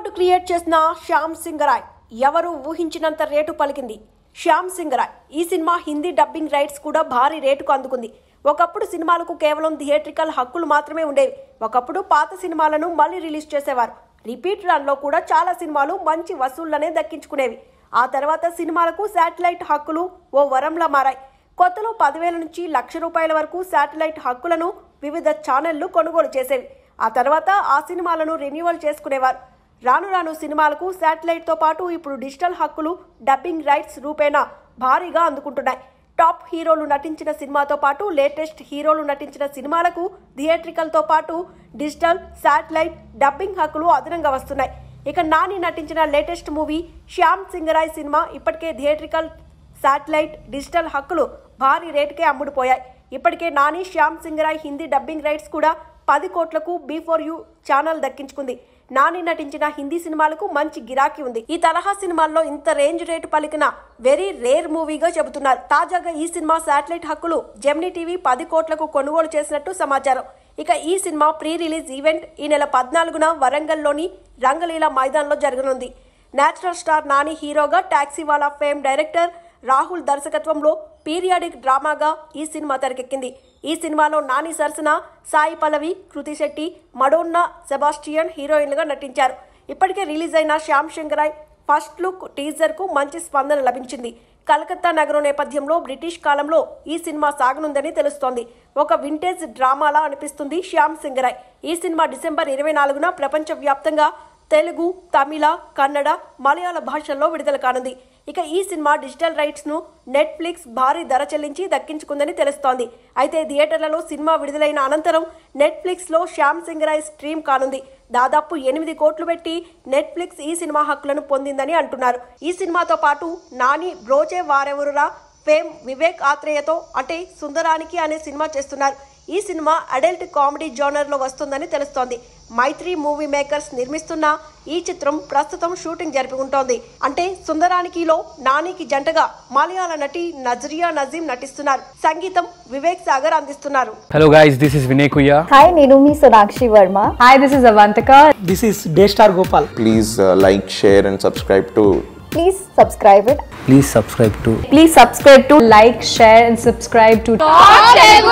Record create చేసిన శ్యామ్ సింగ్ రాయ్ ఎవరు ఊహించినంత rate పలికింది శ్యామ్ సింగ్ రాయ్ ఈ సినిమా హిందీ డబ్బింగ్ రైట్స్ కూడా భారీ రేటుకు అందుకుంది ఒకప్పుడు సినిమాలకు కేవలం థియేట్రికల్ హక్కులు మాత్రమే ఉండేవి ఒకప్పుడు పాత సినిమాలను మళ్ళీ రిలీజ్ చేసేవారు రిపీట్ రన్లో కూడా చాలా సినిమాలు మంచి వసూళ్లనే దక్కించుకునేవి ఆ తర్వాత సినిమాలకు శాటిలైట్ హక్కులు ఓ వరంలా మారాయి కొత్తలో పదివేల నుంచి లక్ష రూపాయల వరకు శాటిలైట్ హక్కులను వివిధ ఛానళ్లు కొనుగోలు చేసేవి ఆ తర్వాత ఆ సినిమాలను రెన్యువల్ చేసుకునేవారు రాను రాను సినిమాలకు శాటిలైట్తో పాటు ఇప్పుడు డిజిటల్ హక్కులు డబ్బింగ్ రైట్స్ రూపేణా భారీగా అందుకుంటున్నాయి టాప్ హీరోలు నటించిన సినిమాతో పాటు లేటెస్ట్ హీరోలు నటించిన సినిమాలకు థియేట్రికల్తో పాటు డిజిటల్ శాటిలైట్ డబ్బింగ్ హక్కులు అదనంగా వస్తున్నాయి ఇక నాని నటించిన లేటెస్ట్ మూవీ శ్యామ్ సింగరాయ్ సినిమా ఇప్పటికే థియేట్రికల్ శాటిలైట్ డిజిటల్ హక్కులు భారీ రేటుకే అమ్ముడుపోయాయి ఇప్పటికే నాని శ్యామ్ సింగరాయ్ హిందీ డబ్బింగ్ రైట్స్ కూడా పది కోట్లకు బీఫోర్ యూ ఛానల్ దక్కించుకుంది నాని నటించిన హిందీ సినిమాలకు మంచి గిరాకీ ఉంది ఈ తరహా సినిమాల్లో ఇంత రేంజ్ రేటు పలికిన వెరీ రేర్ మూవీగా చెబుతున్నారు తాజాగా ఈ సినిమా శాటిలైట్ హక్కులు జెమినీ టీవీ పది కోట్లకు కొనుగోలు చేసినట్టు సమాచారం ఇక ఈ సినిమా ప్రీ రిలీజ్ ఈవెంట్ ఈ నెల పద్నాలుగున వరంగల్లోని రంగలీల మైదాన్లో జరగనుంది నేచురల్ స్టార్ నాని హీరోగా Taxiwaala fame director Rahul దర్శకత్వంలో పీరియాడిక్ డ్రామాగా ఈ సినిమా తెరకెక్కింది ఈ సినిమాలో నాని సరసన సాయి పల్లవి కృతి శెట్టి మడోన్నా సెబాస్టియన్ హీరోయిన్లుగా నటించారు ఇప్పటికే రిలీజ్ అయిన Shyam Singha Roy first look teaser కు మంచి స్పందన లభించింది కలకత్తా నగరం నేపథ్యంలో బ్రిటిష్ కాలంలో ఈ సినిమా సాగనుందని తెలుస్తోంది ఒక వింటేజ్ డ్రామాలా అనిపిస్తుంది శ్యామ్ సింగరాయ్ ఈ సినిమా డిసెంబర్ ఇరవై నాలుగున ప్రపంచవ్యాప్తంగా తెలుగు తమిళ కన్నడ మలయాళ భాషల్లో విడుదల కానుంది ఇక ఈ సినిమా డిజిటల్ రైట్స్ ను నెట్ఫ్లిక్స్ భారీ ధర చెల్లించి దక్కించుకుందని తెలుస్తోంది అయితే థియేటర్లలో సినిమా విడుదలైన అనంతరం నెట్ఫ్లిక్స్ లో శ్యామ్ సింగరాయ్ స్ట్రీమ్ కానుంది దాదాపు ఎనిమిది కోట్లు పెట్టి నెట్ఫ్లిక్స్ ఈ సినిమా హక్కులను పొందిందని అంటున్నారు ఈ సినిమాతో పాటు నాని బ్రోచే వారెవరురా ఫేమ్ వివేక్ ఆత్రేయతో అంటే సుందరానికి అనే సినిమా చేస్తున్నారు ఈ సినిమా అడల్ట్ కామెడీ జోనర్ లో వస్తుందని తెలుస్తోంది మైత్రి మూవీ మేకర్స్ నిర్మిస్తున్న ఈ చిత్రం ప్రస్తుతం షూటింగ్ జరుపుకుంటోంది అంటే సుందరానికిలో నానికి జంటగా మలయాళ నటి నజరియా నజీం నటిస్తున్నారు సంగీతం వివేక్ సాగర్ అందిస్తున్నారు Hello guys, this is Vinay Kuya. Hi నేను మీ Sonakshi Varma Hi, this is Avantika. This is Daystar Gopal. please uh, like, share, and subscribe to please subscribe it Please subscribe to Please subscribe to like, share, and subscribe to Top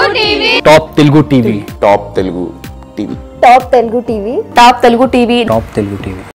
Telugu TV. Top Telugu TV. Top Telugu TV Top Telugu TV. Top Telugu TV.